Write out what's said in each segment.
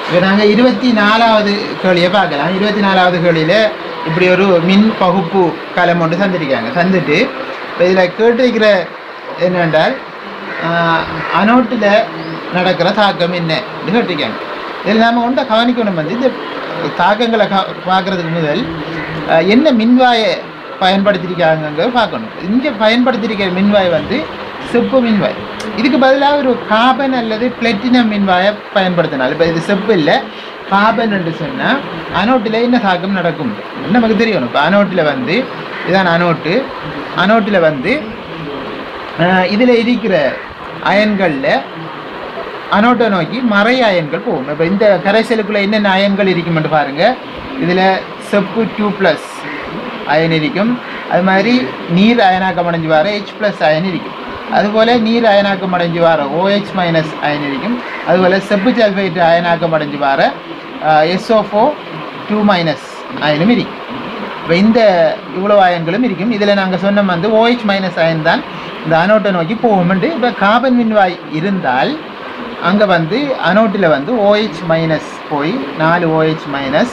இப்போ நாங்கள் இருபத்தி நாலாவது கேள்வியை பார்க்கலாம் இருபத்தி நாலாவது கேள்வியில் இப்படி ஒரு மின் பகுப்பு கலம் ஒன்று தந்துருக்காங்க தந்துட்டு இப்போ இதில் கேட்டிருக்கிற என்னென்றால் அனோட்டில் நடக்கிற தாக்கம் என்ன அப்படின்னு கேட்டிருக்காங்க இதில் நாம் ஒன்றை கவனிக்கணும் வந்து இந்த தாக்கங்களை க பார்க்குறதுக்கு முதல் ஆஹ், என்ன மின்வாயை பயன்படுத்தியிருக்காங்க பார்க்கணும் இங்கே பயன்படுத்தியிருக்கிற மின்வாய் வந்து செப்பு மின்வாய் இதுக்கு பதிலாக ஒரு காபன் அல்லது பிளட்டினம் மின்வாயை பயன்படுத்தினால் இப்போ இது செப்பு இல்லை காபன் என்று சொன்னால் அனோட்டில் என்ன தாக்கம் நடக்கும் நமக்கு தெரியணும் இப்போ அனோட்டில் வந்து இதான் அனோட்டு அனோட்டில் வந்து இதில் இருக்கிற அயன்களில் அனோட்டை நோக்கி மறை அயன்கள் போகும் இப்போ இந்த கரைசலுக்குள்ளே என்னென்ன அயன்கள் இருக்குமென்று பாருங்கள் இதில் செப்பு டூ ப்ளஸ் அயன் இருக்கும் அது மாதிரி நீர் அயனாக்கம் அடைஞ்சு வர ஹெச் ப்ளஸ் அயன் இருக்கும் அதுபோல் நீர் அயனாக்கம் அடைஞ்சு வர OH மைனஸ் அயன் இருக்கும் அதுபோல் செப்பு சல்ஃபைட் அயனாக்கம் அடைஞ்சு வர எஸ்ஓஃபோ டூ மைனஸ் அயனும் இருக்கும் இப்போ இந்த இவ்வளோ அயன்களும் இருக்கும் இதில் நாங்கள் சொன்ன வந்து OH மைனஸ் அயன் தான் இந்த அனோட்டை நோக்கி போகும்ண்டு இப்போ கார்பன் மின்வாய் இருந்தால் அங்கே வந்து அனோட்டில் வந்து OH மைனஸ் போய் நாலு OH மைனஸ்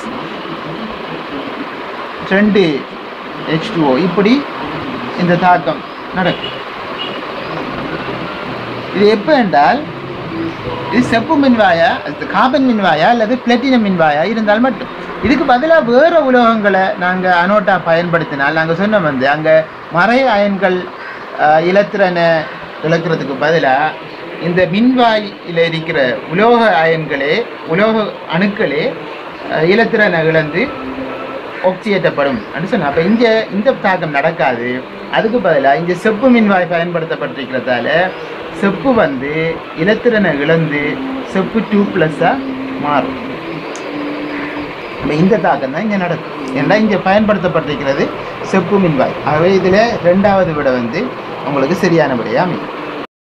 ரெண்டு ஹெச் இப்படி இந்த தாக்கம் நடக்கும் இது எப்போ என்றால் இது செப்பு மின்வாயா அது கார்பன் மின்வாயா அல்லது பிளாட்டினம் மின்வாயா இருந்தால் மட்டும் இதுக்கு பதிலாக வேறு உலோகங்களை நாங்கள் அனோட்டா பயன்படுத்தினால் நாங்கள் சொன்னோம் வந்து அங்கே மறை அயன்கள் ஆஹ், இலத்திரனை இழக்கிறதுக்கு பதிலாக இந்த மின்வாயில் இருக்கிற உலோக அயன்களே உலோக அணுக்களே ஆஹ், இலத்திரனை இழந்து ஒக்சியேற்றப்படும் அப்படின்னு சொன்னா அப்போ இங்கே இந்த தாக்கம் நடக்காது அதுக்கு பதிலாக இங்கே செப்பு மின்வாய் பயன்படுத்தப்பட்டிருக்கிறதால செப்பு வந்து இலத்திரனை இழந்து செப்பு டூ ப்ளஸ்ஸாக மாறும் அப்ப இந்த தாக்கம் தான் இங்கே நடக்கும் ஏன்னா இங்கே பயன்படுத்தப்பட்டிருக்கிறது செப்பு மின்வாய் ஆகவே இதில் ரெண்டாவது விட வந்து உங்களுக்கு சரியான விடையாக அமையும்